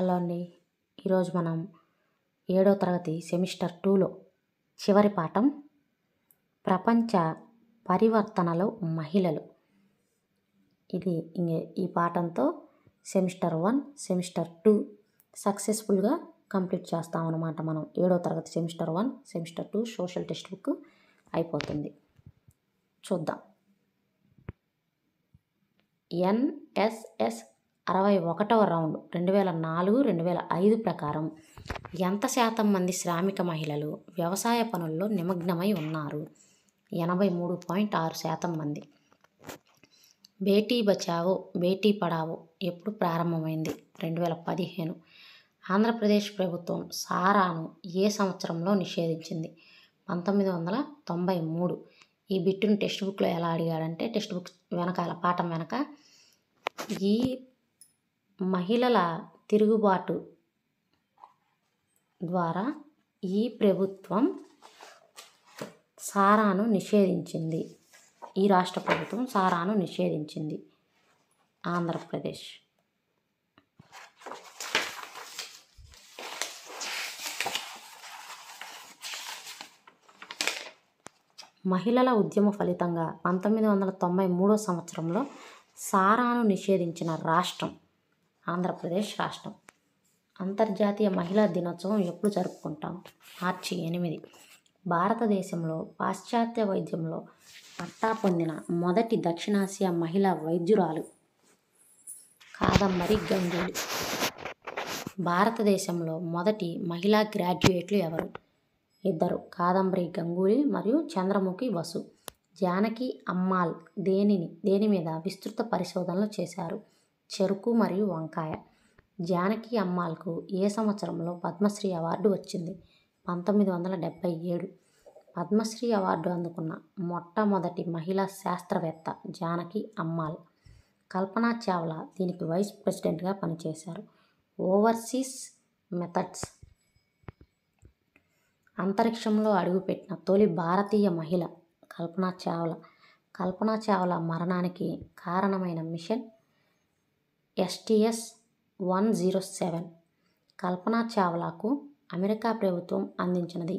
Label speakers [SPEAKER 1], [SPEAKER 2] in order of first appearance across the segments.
[SPEAKER 1] hello అండి ఈరోజు మనం ఏడో తరగతి సెమిస్టర్ టూలో చివరి పాఠం ప్రపంచ పరివర్తనలో మహిళలు ఇది ఇంగే ఈ పాఠంతో సెమిస్టర్ వన్ సెమిస్టర్ టూ సక్సెస్ఫుల్గా కంప్లీట్ చేస్తామన్నమాట మనం ఏడో తరగతి semester one semester two social text book అయిపోతుంది చూద్దాం ఎన్ఎస్ఎస్ అరవై ఒకటవ రౌండ్ రెండు వేల నాలుగు రెండు వేల ఐదు ప్రకారం ఎంత శాతం మంది శ్రామిక మహిళలు వ్యవసాయ పనుల్లో నిమగ్నమై ఉన్నారు ఎనభై మూడు పాయింట్ ఆరు శాతం మంది బేటీ బచావో బేటీ పడావో ఎప్పుడు ప్రారంభమైంది రెండు వేల పదిహేను ఆంధ్రప్రదేశ్ ప్రభుత్వం సారాను ఏ సంవత్సరంలో నిషేధించింది పంతొమ్మిది వందల తొంభై మూడు ఈ బిట్టును టెక్స్ట్ బుక్లో ఎలా అడిగాడంటే టెక్స్ట్ బుక్ వెనకాల పాఠం వెనక ఈ మహిళల తిరుగుబాటు ద్వారా ఈ ప్రభుత్వం సారాను నిషేధించింది ఈ రాష్ట్ర ప్రభుత్వం సారాను నిషేధించింది ఆంధ్రప్రదేశ్ మహిళల ఉద్యమ ఫలితంగా పంతొమ్మిది వందల తొంభై మూడో సంవత్సరంలో సారాను నిషేధించిన రాష్ట్రం ఆంధ్రప్రదేశ్ రాష్ట్రం అంతర్జాతీయ మహిళా దినోత్సవం ఎప్పుడు జరుపుకుంటాం మార్చి ఎనిమిది భారతదేశంలో పాశ్చాత్య వైద్యంలో పట్టా పొందిన మొదటి దక్షిణాసియా మహిళా వైద్యురాలు కాదంబరి గంగూలీ భారతదేశంలో మొదటి మహిళా గ్రాడ్యుయేట్లు ఎవరు ఇద్దరు కాదంబరి గంగూలీ మరియు చంద్రముఖి వసు జానకి అమ్మాల్ దేనిని దేని మీద విస్తృత పరిశోధనలు చేశారు చెరుకు మరియు వంకాయ జానకి అమ్మాల్కు ఏ సంవత్సరంలో పద్మశ్రీ అవార్డు వచ్చింది పంతొమ్మిది వందల డెబ్భై ఏడు పద్మశ్రీ అవార్డు అందుకున్న మొట్టమొదటి మహిళా శాస్త్రవేత్త జానకి అమ్మాల్ కల్పనా చావ్లా దీనికి వైస్ ప్రెసిడెంట్గా పనిచేశారు ఓవర్సీస్ మెథడ్స్ అంతరిక్షంలో అడుగుపెట్టిన తొలి భారతీయ మహిళ కల్పనా చావ్లా కల్పనా చావ్లా మరణానికి కారణమైన mission STS one zero seven Kalpana చావ్లాకు అమెరికా ప్రభుత్వం అందించినది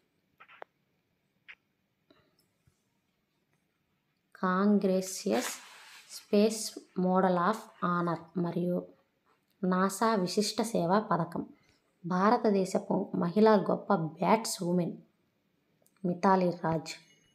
[SPEAKER 1] Congressional Space Medal of Honour మరియు నాసా విశిష్ట సేవా పథకం భారతదేశపు మహిళా గొప్ప బ్యాట్స్ ఉమెన్ మితాలి రాజ్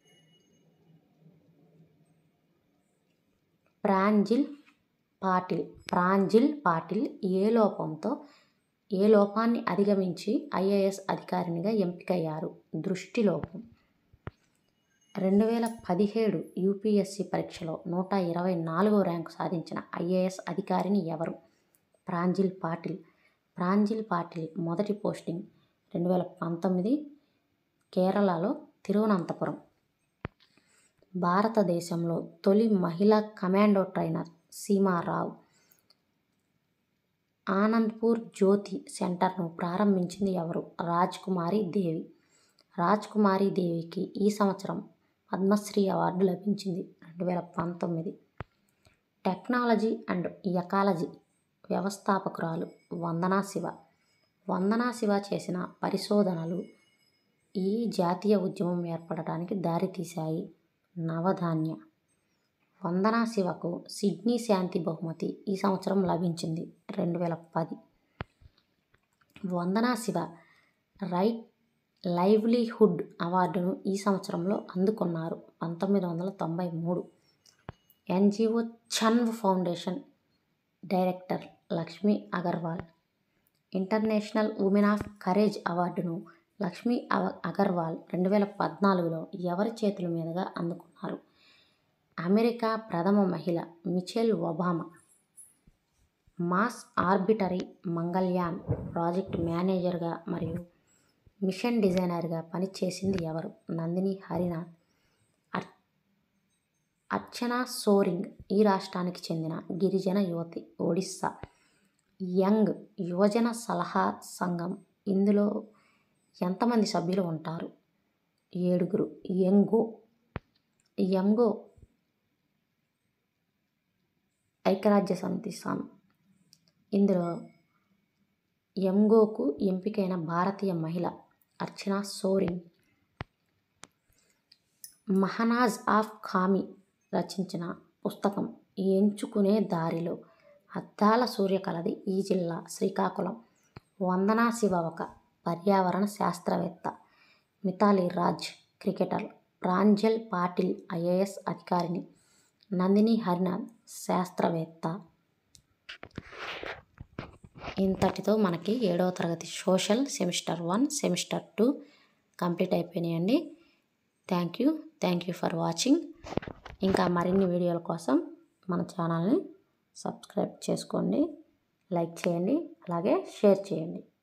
[SPEAKER 1] ప్రాంజిల్ పాటిల్ ప్రాంజిల్ పాటిల్ ఏ లోపంతో ఏ లోపాన్ని అధిగమించి ఐఏఎస్ అధికారినిగా ఎంపికయ్యారు దృష్టి లోపం రెండు వేల పదిహేడు యూపీఎస్సీ పరీక్షలో నూట ఇరవై నాలుగో ర్యాంకు సాధించిన ఐఏఎస్ అధికారిని ఎవరు ప్రాంజిల్ పాటిల్ ప్రాంజిల్ పాటిల్ మొదటి పోస్టింగ్ రెండు వేల పంతొమ్మిది కేరళలో తిరువనంతపురం భారతదేశంలో తొలి మహిళా కమాండో ట్రైనర్ సీమారావు ఆనంద్పూర్ జ్యోతి సెంటర్ను ప్రారంభించింది ఎవరు రాజ్ కుమారి దేవి రాజ్ కుమారి దేవికి ఈ సంవత్సరం పద్మశ్రీ అవార్డు లభించింది రెండు వేల పంతొమ్మిది టెక్నాలజీ అండ్ ఎకాలజీ వ్యవస్థాపకురాలు వందనా శివ వందనా శివ చేసిన పరిశోధనలు ఈ జాతీయ ఉద్యమం ఏర్పడటానికి దారితీశాయి నవధాన్య వందనా శివకు సిడ్నీ శాంతి బహుమతి ఈ సంవత్సరం లభించింది రెండు వేల పది వందనా శివ రైట్ లైవ్లీహుడ్ అవార్డును ఈ సంవత్సరంలో అందుకున్నారు పంతొమ్మిది వందల తొంభై మూడు NGO Chhanv foundation director Lakshmi Agarwal international women of courage అవార్డును లక్ష్మీ అగర్వాల్ రెండు వేల పద్నాలుగులో ఎవరి చేతుల మీదుగా అందుకున్నారు అమెరికా ప్రథమ మహిళ Michelle Obama Mars orbiter Mangalyaan project మేనేజర్గా మరియు మిషన్ డిజైనర్గా పనిచేసింది ఎవరు నందిని హరినాథ్ అర్ అర్చన సోరింగ్ ఈ రాష్ట్రానికి చెందిన గిరిజన యువతి ఒడిస్సా యంగ్ యువజన సలహా సంఘం ఇందులో ఎంతమంది సభ్యులు ఉంటారు ఏడుగురు యంగో యంగో ఐక్యరాజ్య సమితి సం ఇందులో ఎంగోకు ఎంపికైన భారతీయ మహిళ అర్చన సోరింగ్ మహనాజ్ ఆఫ్ ఖామీ రచించిన పుస్తకం ఎంచుకునే దారిలో అద్దాల సూర్యకలది ఈ జిల్లా శ్రీకాకుళం వందనా శివ ఒక పర్యావరణ శాస్త్రవేత్త మితాలి రాజ్ క్రికెటర్ ప్రాంజల్ పాటిల్ ఐఏఎస్ అధికారిని నందిని హరినాథ్ శాస్త్రవేత్త ఇంతటితో మనకి ఏడవ తరగతి social semester one semester two complete అయిపోయినాయండి thank you thank you for watching ఇంకా మరిన్ని వీడియోల కోసం మన ఛానల్ని సబ్స్క్రైబ్ చేసుకోండి లైక్ చేయండి అలాగే షేర్ చేయండి